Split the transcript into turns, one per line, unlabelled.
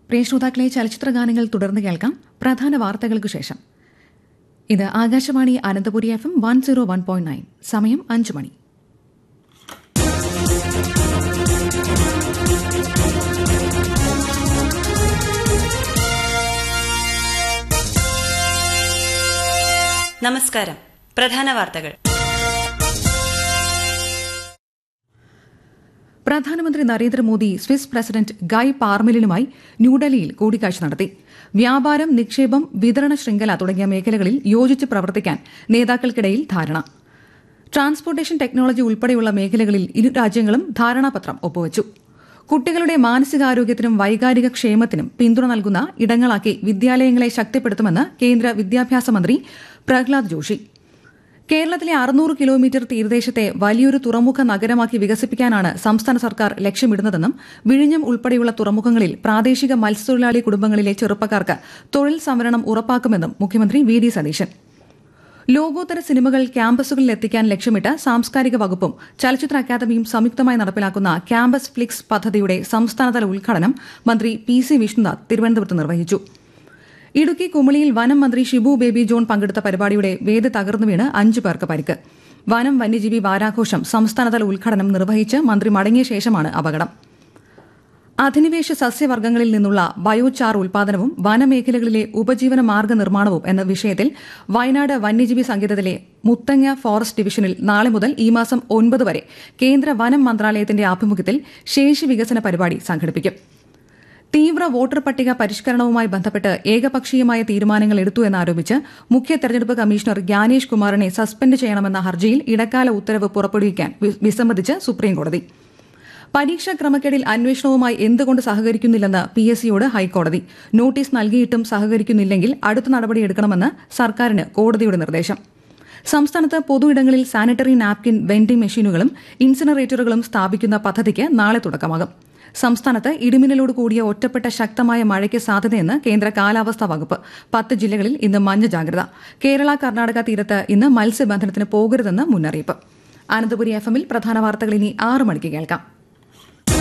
പ്രിയ ശ്രോതാക്കളെ ചലച്ചിത്ര ഗാനങ്ങൾ തുടർന്ന് കേൾക്കാം പ്രധാന വാർത്തകൾക്ക് ശേഷം ഇത് Akashvani Ananthapuri F M one zero one point nine സമയം അഞ്ച് മണി
നമസ്കാരം പ്രധാന വാർത്തകൾ
പ്രധാനമന്ത്രി നരേന്ദ്രമോദി സ്വിസ് പ്രസിഡന്റ് ഗായ് പാർമെലിനുമായി ന്യൂഡൽഹിയിൽ കൂടിക്കാഴ്ച നടത്തി വ്യാപാരം നിക്ഷേപം വിതരണ ശൃംഖല തുടങ്ങിയ മേഖലകളിൽ യോജിച്ച് പ്രവർത്തിക്കാൻ നേതാക്കൾക്കിടയിൽ ധാരണ ട്രാൻസ്പോർട്ടേഷൻ ടെക്നോളജി ഉൾപ്പെടെയുള്ള മേഖലകളിൽ ഇരു രാജ്യങ്ങളും ധാരണാപത്രം ഒപ്പുവച്ചു കുട്ടികളുടെ മാനസികാരോഗ്യത്തിനും വൈകാരിക ക്ഷേമത്തിനും പിന്തുണ നൽകുന്ന ഇടങ്ങളാക്കി വിദ്യാലയങ്ങളെ ശക്തിപ്പെടുത്തുമെന്ന് കേന്ദ്ര വിദ്യാഭ്യാസ മന്ത്രി പ്രഹ്ലാദ് ജോഷി കേരളത്തിലെ അറുന്നൂറ് കിലോമീറ്റർ തീരദേശത്തെ വലിയൊരു തുറമുഖ നഗരമാക്കി വികസിപ്പിക്കാനാണ് സംസ്ഥാന സർക്കാർ ലക്ഷ്യമിടുന്നതെന്നും വിഴിഞ്ഞം ഉൾപ്പെടെയുള്ള തുറമുഖങ്ങളിൽ പ്രാദേശിക മത്സ്യത്തൊഴിലാളി കുടുംബങ്ങളിലെ ചെറുപ്പക്കാർക്ക് തൊഴിൽ സംവരണം ഉറപ്പാക്കുമെന്നും മുഖ്യമന്ത്രി വി ഡി സതീശൻ ലോകോത്തര സിനിമകൾ ക്യാമ്പസുകളിൽ എത്തിക്കാൻ ലക്ഷ്യമിട്ട് സാംസ്കാരിക വകുപ്പും ചലച്ചിത്ര അക്കാദമിയും സംയുക്തമായി നടപ്പിലാക്കുന്ന ക്യാമ്പസ് ഫ്ലിക്സ് പദ്ധതിയുടെ സംസ്ഥാനതല ഉദ്ഘാടനം മന്ത്രി പി സി വിഷ്ണുനാഥ് തിരുവനന്തപുരത്ത് നിർവഹിച്ചു ഇടുക്കി കുമളിയിൽ വനം മന്ത്രി ഷിബു ബേബി ജോൺ പങ്കെടുത്ത പരിപാടിയുടെ വേദി തകർന്നു വീണ് അഞ്ചു പേർക്ക് പരിക്ക് വനം വന്യജീവി വാരാഘോഷം സംസ്ഥാനതല ഉദ്ഘാടനം നിർവഹിച്ച് മന്ത്രി മടങ്ങിയ ശേഷമാണ് അപകടം അധിനിവേശ സസ്യവർഗ്ഗങ്ങളിൽ നിന്നുള്ള ബയോചാർ ഉൽപാദനവും വനമേഖലകളിലെ ഉപജീവന മാർഗ നിർമ്മാണവും എന്ന വിഷയത്തിൽ വയനാട് വന്യജീവി സങ്കേതത്തിലെ മുത്തങ്ങ ഫോറസ്റ്റ് ഡിവിഷനിൽ നാളെ മുതൽ ഈ മാസം ഒൻപത് വരെ കേന്ദ്ര വനം മന്ത്രാലയത്തിന്റെ ആഭിമുഖ്യത്തിൽ ശേഷി വികസന പരിപാടി സംഘടിപ്പിക്കും തീവ്ര വോട്ടർ പട്ടിക പരിഷ്കരണവുമായി ബന്ധപ്പെട്ട് ഏകപക്ഷീയമായ തീരുമാനങ്ങൾ എടുത്തു എന്നാരോപിച്ച് മുഖ്യ തെരഞ്ഞെടുപ്പ് കമ്മീഷണർ ജ്ഞാനേഷ് കുമാറിനെ സസ്പെൻഡ് ചെയ്യണമെന്ന ഹർജിയിൽ ഇടക്കാല ഉത്തരവ് പുറപ്പെടുവിക്കാൻ വിസമ്മതിച്ച് സുപ്രീംകോടതി പരീക്ഷാ ക്രമക്കേടിൽ അന്വേഷണവുമായി എന്തുകൊണ്ട് സഹകരിക്കുന്നില്ലെന്ന് പി എസ് സിയോട് ഹൈക്കോടതി നോട്ടീസ് നൽകിയിട്ടും സഹകരിക്കുന്നില്ലെങ്കിൽ അടുത്ത നടപടിയെടുക്കണമെന്ന് സർക്കാരിന് കോടതിയുടെ നിർദ്ദേശം സംസ്ഥാനത്ത് പൊതുയിടങ്ങളിൽ സാനിറ്ററി നാപ്കിൻ വെൻഡിംഗ് മെഷീനുകളും ഇൻസിനറേറ്ററുകളും സ്ഥാപിക്കുന്ന പദ്ധതിക്ക് നാളെ തുടക്കമാകും സംസ്ഥാനത്ത് ഇടിമിന്നലോട് കൂടിയ ഒറ്റപ്പെട്ട ശക്തമായ മഴയ്ക്ക് സാധ്യതയെന്ന് കേന്ദ്ര കാലാവസ്ഥാ വകുപ്പ് പത്ത് ജില്ലകളിൽ ഇന്ന് മഞ്ഞ ജാഗ്രത കേരള കർണാടക തീരത്ത് ഇന്ന് മത്സ്യബന്ധനത്തിന് പോകരുതെന്ന് മുന്നറിയിപ്പ് അനന്തപുരി എഫ് എമ്മിൽ പ്രധാന വാർത്തകൾ ഇനി ആറ് മണിക്ക് കേൾക്കാം